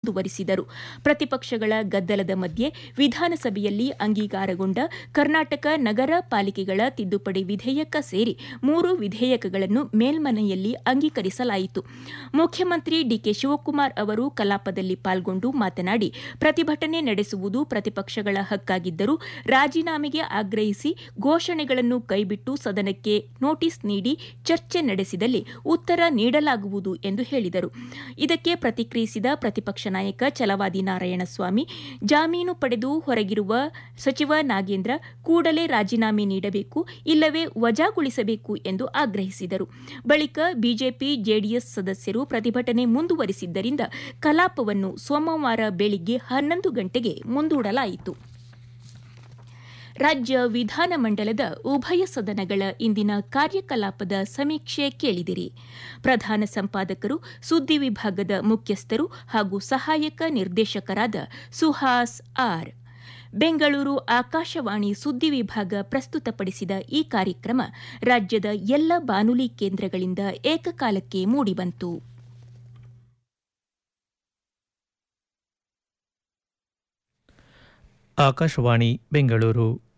ಮುಂದುವರಿಸಿದರು ಪ್ರತಿಪಕ್ಷಗಳ ಗದ್ದಲದ ಮಧ್ಯೆ ವಿಧಾನಸಭೆಯಲ್ಲಿ ಅಂಗೀಕಾರಗೊಂಡ ಕರ್ನಾಟಕ ನಗರ ಪಾಲಿಕೆಗಳ ತಿದ್ದುಪಡಿ ವಿಧೇಯಕ ಸೇರಿ ಮೂರು ವಿಧೇಯಕಗಳನ್ನು ಮೇಲ್ಮನೆಯಲ್ಲಿ ಅಂಗೀಕರಿಸಲಾಯಿತು ಮುಖ್ಯಮಂತ್ರಿ ಡಿಕೆ ಶಿವಕುಮಾರ್ ಅವರು ಕಲಾಪದಲ್ಲಿ ಪಾಲ್ಗೊಂಡು ಮಾತನಾಡಿ ಪ್ರತಿಭಟನೆ ನಡೆಸುವುದು ಪ್ರತಿಪಕ್ಷಗಳ ಹಕ್ಕಾಗಿದ್ದರೂ ರಾಜೀನಾಮೆಗೆ ಆಗ್ರಹಿಸಿ ಘೋಷಣೆಗಳನ್ನು ಕೈಬಿಟ್ಟು ಸದನಕ್ಕೆ ನೋಟಿಸ್ ನೀಡಿ ಚರ್ಚೆ ನಡೆಸಿದಲ್ಲಿ ಉತ್ತರ ನೀಡಲಾಗುವುದು ಎಂದು ಹೇಳಿದರು ಇದಕ್ಕೆ ಪ್ರತಿಕ್ರಿಯಿಸಿದ ಪ್ರತಿಪಕ್ಷ ನಾಯಕ ಛಲವಾದಿ ನಾರಾಯಣಸ್ವಾಮಿ ಜಾಮೀನು ಪಡೆದು ಹೊರಗಿರುವ ಸಚಿವ ನಾಗೇಂದ್ರ ಕೂಡಲೇ ರಾಜೀನಾಮೆ ನೀಡಬೇಕು ಇಲ್ಲವೇ ವಜಾಗೊಳಿಸಬೇಕು ಎಂದು ಆಗ್ರಹಿಸಿದರು ಬಳಿಕ ಬಿಜೆಪಿ ಜೆಡಿಎಸ್ ಸದಸ್ಯರು ಪ್ರತಿಭಟನೆ ಮುಂದುವರಿಸಿದ್ದರಿಂದ ಕಲಾಪವನ್ನು ಸೋಮವಾರ ಬೆಳಿಗ್ಗೆ ಹನ್ನೊಂದು ಗಂಟೆಗೆ ಮುಂದೂಡಲಾಯಿತು ರಾಜ್ಯ ವಿಧಾನಮಂಡಲದ ಉಭಯ ಸದನಗಳ ಇಂದಿನ ಕಾರ್ಯಕಲಾಪದ ಸಮೀಕ್ಷೆ ಕೇಳಿದಿರಿ ಪ್ರಧಾನ ಸಂಪಾದಕರು ಸುದ್ದಿ ವಿಭಾಗದ ಮುಖ್ಯಸ್ಥರು ಹಾಗೂ ಸಹಾಯಕ ನಿರ್ದೇಶಕರಾದ ಸುಹಾಸ್ ಆರ್ ಬೆಂಗಳೂರು ಆಕಾಶವಾಣಿ ಸುದ್ದಿ ವಿಭಾಗ ಪ್ರಸ್ತುತಪಡಿಸಿದ ಈ ಕಾರ್ಯಕ್ರಮ ರಾಜ್ಯದ ಎಲ್ಲ ಬಾನುಲಿ ಕೇಂದ್ರಗಳಿಂದ ಏಕಕಾಲಕ್ಕೆ ಮೂಡಿಬಂತು ಆಕಾಶವಾಣಿ ಬೆಂಗಳೂರು